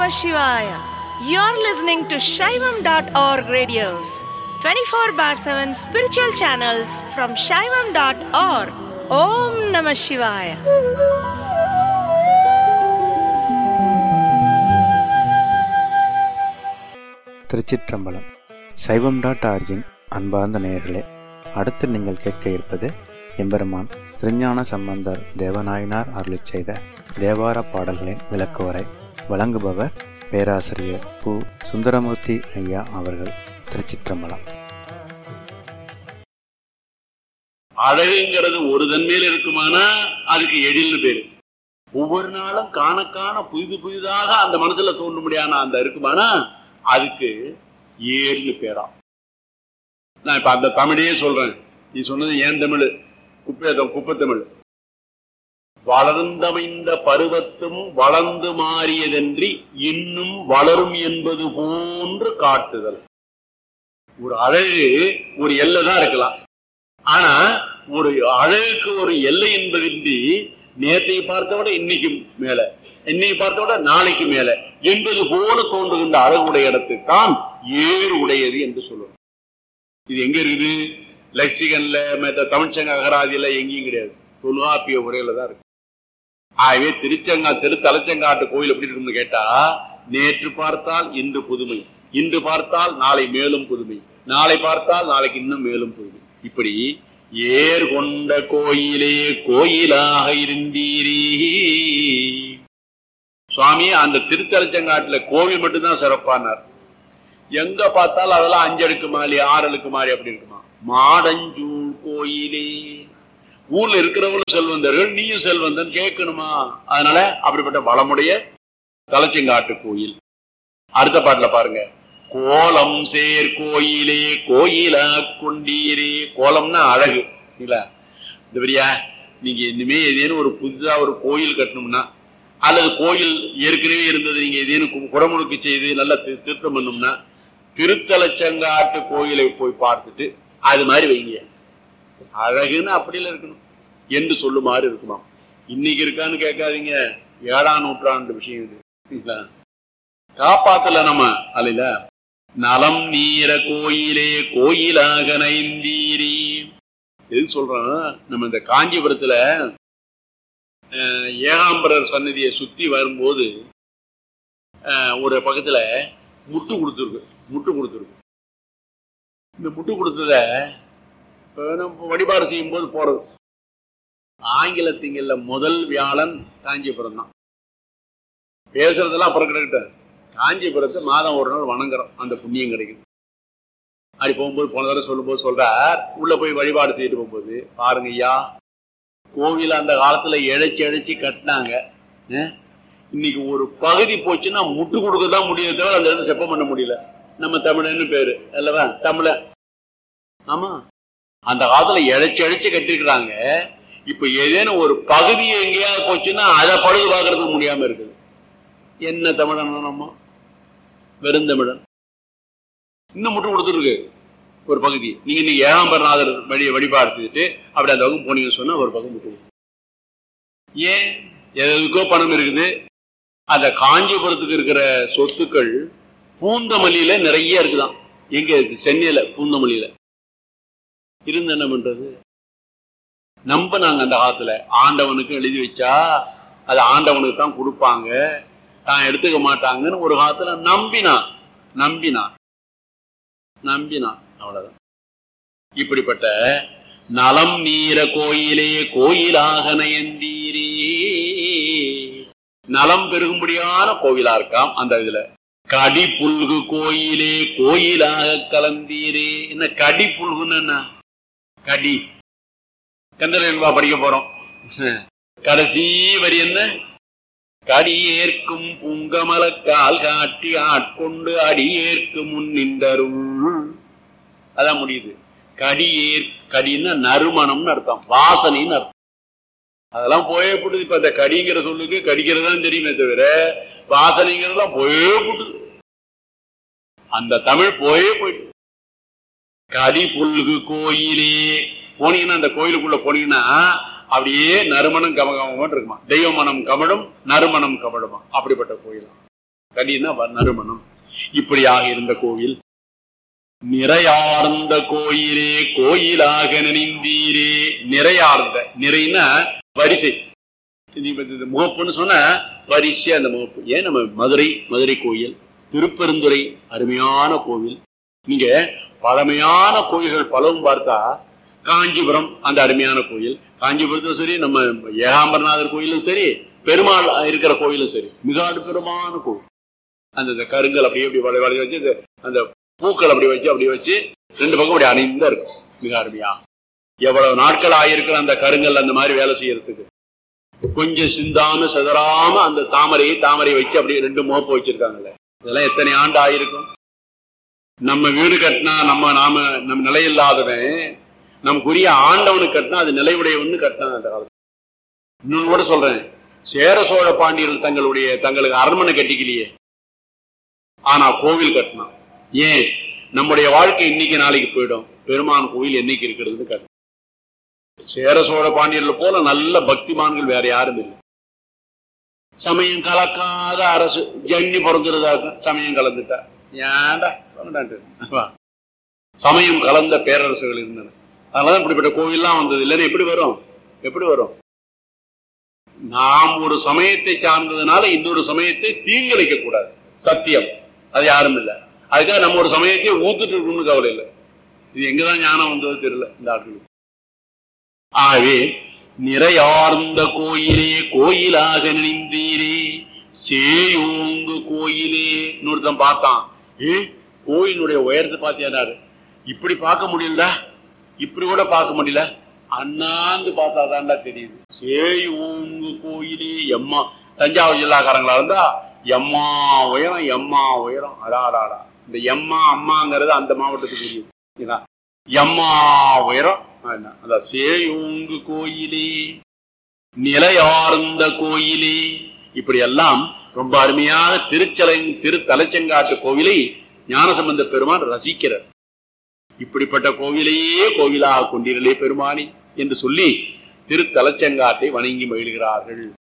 Namah Shivaya. You're listening to Shaivam.org radios, 24 bar 7 spiritual channels from Shaivam.org. Om Namah Shivaya. திருச்சிற்றம்பலம் சைவம் dot origin அன்பார்ந்த நேயர்களே அடுத்து நீங்கள் கேட்க இருப்பது எம்பெருமான் திருஞான சம்பந்தர் தேவநாயனார் அருளிச் செய்த தேவார பாடல்களின் விளக்குவரை வழங்குபவர் பேராசிரியர் பு சுந்தரமூர்த்தி ஐயா அவர்கள் திருச்சிற்றம்பலம் அழகுங்கிறது ஒரு தன்மையில இருக்குமானா அதுக்கு எழில்னு பேரு ஒவ்வொரு நாளும் காண காண புதிது புதிதாக அந்த மனசுல தோன்ற முடியாத அந்த இருக்குமானா அதுக்கு ஏர்னு பேரா நான் இப்ப அந்த தமிழையே சொல்றேன் நீ சொன்னது ஏன் தமிழ் குப்பை குப்பை தமிழ் வளர்ந்தமைந்த பருவத்தும் வளர்ந்து மாறியதன்றி இன்னும் வளரும் என்பது போன்று காட்டுதல் ஒரு அழகு ஒரு எல்லை தான் இருக்கலாம் ஆனா ஒரு அழகுக்கு ஒரு எல்லை என்பதின்றி நேற்றை பார்த்த விட இன்னைக்கு மேல இன்னைக்கு பார்த்த விட நாளைக்கு மேல என்பது போல தோன்றுகின்ற அழகுடைய இடத்துக்கு தான் ஏர் உடையது என்று சொல்லுவோம் இது எங்க இருக்குது லெக்சிகன்ல மற்ற தமிழ்ச்சங்க அகராதியில எங்கேயும் கிடையாது தொல்காப்பிய உரையில தான் இருக்கு ஆகவே திருச்செங்கா திருத்தலச்செங்காட்டு கோயில் எப்படி இருக்கும்னு கேட்டா நேற்று பார்த்தால் இன்று புதுமை இன்று பார்த்தால் நாளை மேலும் புதுமை நாளை பார்த்தால் நாளைக்கு இன்னும் மேலும் புதுமை இப்படி ஏர் கொண்ட கோயிலே கோயிலாக இருந்தீரே சுவாமி அந்த திருத்தலச்சங்காட்டுல கோவில் மட்டும்தான் சிறப்பானார் எங்க பார்த்தாலும் அதெல்லாம் அஞ்சடுக்கு மாறி ஆறடுக்கு மாறி அப்படி இருக்குமா மாடஞ்சூழ் கோயிலே ஊர்ல இருக்கிறவங்களும் செல்வந்தர்கள் நீயும் செல்வந்தன் கேட்கணுமா அதனால அப்படிப்பட்ட வளமுடைய தலைச்செங்காட்டு கோயில் அடுத்த பாட்டுல பாருங்க கோலம் சேர் கோயிலே கோயிலா கொண்டீரே கோலம்னா அழகு இல்ல இந்த பெரியா நீங்க இனிமே ஏதேனும் ஒரு புதுசா ஒரு கோயில் கட்டணும்னா அல்லது கோயில் ஏற்கனவே இருந்தது நீங்க ஏதேனும் கு- குடமுழுக்கு செய்து நல்லா தி- திருத்தம் பண்ணணும்னா திருத்தலச்சங்காட்டு கோயிலை போய் பார்த்துட்டு அது மாதிரி வைங்க அழகுன்னு அப்படில இருக்கணும் என்று சொல்லுமாறு இருக்குமா இன்னைக்கு இருக்கான்னு கேட்காதீங்க ஏழாம் நூற்றாண்டு விஷயம் இது சரிங்களா? காப்பாத்தல நம்ம அல்ல நலம் நீர கோயிலே கோயிலாக நைந்தீரி எது சொல்றோம் நம்ம இந்த காஞ்சிபுரத்துல அஹ், ஏகாம்பரர் சன்னதியை சுத்தி வரும்போது அஹ், ஒரு பக்கத்துல முட்டு கொடுத்துருக்கு முட்டு கொடுத்துருக்கு இந்த முட்டு கொடுத்தத இப்ப நம்ம வழிபாடு செய்யும் போது போறது ஆங்கில திங்கள்ல முதல் வியாழன் காஞ்சிபுரம் தான் பேசுறதெல்லாம் அப்புறம் கிடக்கட்டும் காஞ்சிபுரத்தை மாதம் ஒரு நாள் வணங்குறோம் அந்த புண்ணியம் கிடைக்கும் அப்படி போகும்போது போன தடவை சொல்லும்போது சொல்றார் உள்ள போய் வழிபாடு செய்துட்டு போகும்போது பாருங்க ஐயா கோவில் அந்த காலத்துல இழைச்சி இழைச்சி கட்டினாங்க அஹ், இன்னைக்கு ஒரு பகுதி போச்சுன்னா முட்டு கொடுக்க தான் முடியும் தவிர அந்த இடத்துல செப்பம் பண்ண முடியல நம்ம தமிழன்னு பேரு அல்லவா தமிழ ஆமா அந்த காலத்துல இழைச்சி இழைச்சி கட்டிருக்கிறாங்க இப்ப ஏதேனும் ஒரு பகுதி எங்கேயாவது போச்சுன்னா அதை பழுது பார்க்கறதுக்கு முடியாம இருக்குது என்ன தமிழன் நம்ம வெறுந்தமிழன் இன்னும் முட்டு கொடுத்துருக்கு ஒரு பகுதி நீங்க இன்னைக்கு ஏழாம் பரநாதர் வழி வழிபாடு செய்துட்டு அப்படி அந்த பக்கம் போனீங்கன்னு சொன்னா ஒரு பக்கம் முட்டு கொடுக்கும். ஏன் எதுக்கோ பணம் இருக்குது அந்த காஞ்சிபுரத்துக்கு இருக்கிற சொத்துக்கள் பூந்தமல்லியில நிறைய இருக்குதாம் எங்க இருக்கு சென்னையில பூந்தமல்லியில இருந்து என்ன பண்றது நம்பினாங்க அந்த காலத்துல ஆண்டவனுக்கு எழுதி வச்சா அது ஆண்டவனுக்கு தான் கொடுப்பாங்க தான் எடுத்துக்க மாட்டாங்கன்னு ஒரு காலத்துல நம்பினான் நம்பினான் நம்பினான் அவ்வளவுதான் இப்படிப்பட்ட நலம் நீர கோயிலே கோயிலாக நயந்தீரே நலம் பெருகும்படியான கோவிலா இருக்காம் அந்த இதுல கடி புல்கு கோயிலே கோயிலாக கலந்தீரே என்ன கடி புல்குன்னு என்ன கடி கந்தரன்பா படிக்க போறோம் கடைசி வரி என்ன கடியேற்கும் புங்கமல கால் காட்டி ஆட்கொண்டு அடியேற்கு முன் நின்றருள் அதான் முடியுது கடியேற் கடின்னா நறுமணம்னு அர்த்தம் வாசனைன்னு அர்த்தம் அதெல்லாம் போயே போட்டுது இப்ப அந்த கடிங்கிற சொல்லுக்கு கடிக்கிறது தான் தெரியுமே தவிர வாசனைங்கிறதெல்லாம் போயே போட்டுது அந்த தமிழ் போயே போயிட்டு கடி புல்கு கோயிலே போனீங்கன்னா அந்த கோயிலுக்குள்ள போனீங்கன்னா அப்படியே நறுமணம் கமகமம் இருக்குமா தெய்வ மனம் கமழும் நறுமணம் கமழுமா அப்படிப்பட்ட கோயில் கலின்னா வ- நறுமணம் இப்படியாக இருந்த கோவில் நிறையார்ந்த கோயிலே கோயிலாக நினைந்தீரே நிறையார்ந்த நிறைனா வரிசை இது இப்ப இந்த முகப்புன்னு சொன்னா வரிசை அந்த முகப்பு ஏன் நம்ம மதுரை மதுரை கோயில் திருப்பெருந்துறை அருமையான கோவில் நீங்க பழமையான கோயில்கள் பலவும் பார்த்தா காஞ்சிபுரம் அந்த அருமையான கோயில் காஞ்சிபுரத்தும் சரி நம்ம ஏகாம்பரநாதர் கோயிலும் சரி பெருமாள் இருக்கிற கோயிலும் சரி மிக அற்புதமான கோவில் அந்த இந்த கருங்கல் அப்படியே அப்படி வளை வளை வச்சு இந்த- அந்த பூக்கள் அப்படி வச்சு அப்படி வச்சு ரெண்டு பக்கம் அப்படி அணிந்தா இருக்கும் மிக அருமையா எவ்வளவு நாட்கள் ஆயிருக்கிற அந்த கருங்கல் அந்த மாதிரி வேலை செய்யறதுக்கு கொஞ்சம் சிந்தாம சிதறாம அந்த தாமரையை தாமரை வச்சு அப்படி ரெண்டு மோப்பு வச்சிருக்காங்கல்ல இதெல்லாம் எத்தனை ஆண்டு ஆயிருக்கும் நம்ம வீடு கட்டினா நம்ம நாம நம்ம நிலையில்லாதவன் நமக்குரிய ஆண்டவனுக்கு கட்டினா அது நிலையுடையவன்னு கட்டினான் அந்த காலத்துல இன்னொன்னு கூட சொல்றேன் சேர சோழ பாண்டியர்கள் தங்களுடைய தங்களுக்கு அரண்மனை கட்டிக்கலையே ஆனா கோவில் கட்டினான் ஏன் நம்முடைய வாழ்க்கை இன்னைக்கு நாளைக்கு போயிடும் பெருமான் கோவில் என்னைக்கு இருக்கிறதுன்னு கட்டினான் சேர சோழ பாண்டியர்கள் போல நல்ல பக்திமான்கள் வேற யாரும் இல்லை சமயம் கலக்காத அரசு ஜன்னி பிறந்துருதாக்க சமயம் கலந்துட்டா ஏன்டா வேண்டான்ட்டு. வா. சமயம் கலந்த பேரரசுகள் இருந்தன அதனால இப்படிப்பட்ட கோவில்லாம் வந்தது இல்லைன்னா எப்படி வரும் எப்படி வரும் நாம் ஒரு சமயத்தை சார்ந்ததுனால இன்னொரு சமயத்தை தீங்கிழைக்க கூடாது சத்தியம் அது யாரும் இல்லை அதுக்காக நம்ம ஒரு சமயத்தை ஊத்துட்டு இருக்கணும்னு கவலை இல்லை இது எங்கதான் ஞானம் வந்தது தெரியல இந்த ஆட்களுக்கு ஆகவே நிறையார்ந்த கோயிலே கோயிலாக நினைந்தீரே சேயோங்கு கோயிலே இன்னொருத்தன் பார்த்தான் ஏ கோயிலுடைய உயரத்தை பார்த்தியாரு இப்படி பார்க்க முடியல இப்படி கூட பார்க்க முடியல அண்ணாந்து பார்த்தாதான்டா தெரியுது சேயோங்கு கோயிலே எம்மா தஞ்சாவூர் ஜில்லாக்காரங்களா இருந்தா எம்மா உயரம் எம்மா உயரம் அடாடாடா இந்த எம்மா அம்மாங்கிறது அந்த மாவட்டத்துக்கு உரியது சரிங்களா? எம்மா உயரம் என்ன, அதான் சேயோங்கு கோயிலே நிலையார்ந்த கோயிலே இப்படி எல்லாம் ரொம்ப அருமையாக திருச்சலை திருத்தலச்செங்காட்டு கோவிலை ஞானசம்பந்த பெருமான் ரசிக்கிறார் இப்படிப்பட்ட கோவிலையே கோவிலாக கொண்டீர்களே பெருமானி என்று சொல்லி திருத்தலச்செங்காட்டை வணங்கி மகிழ்கிறார்கள்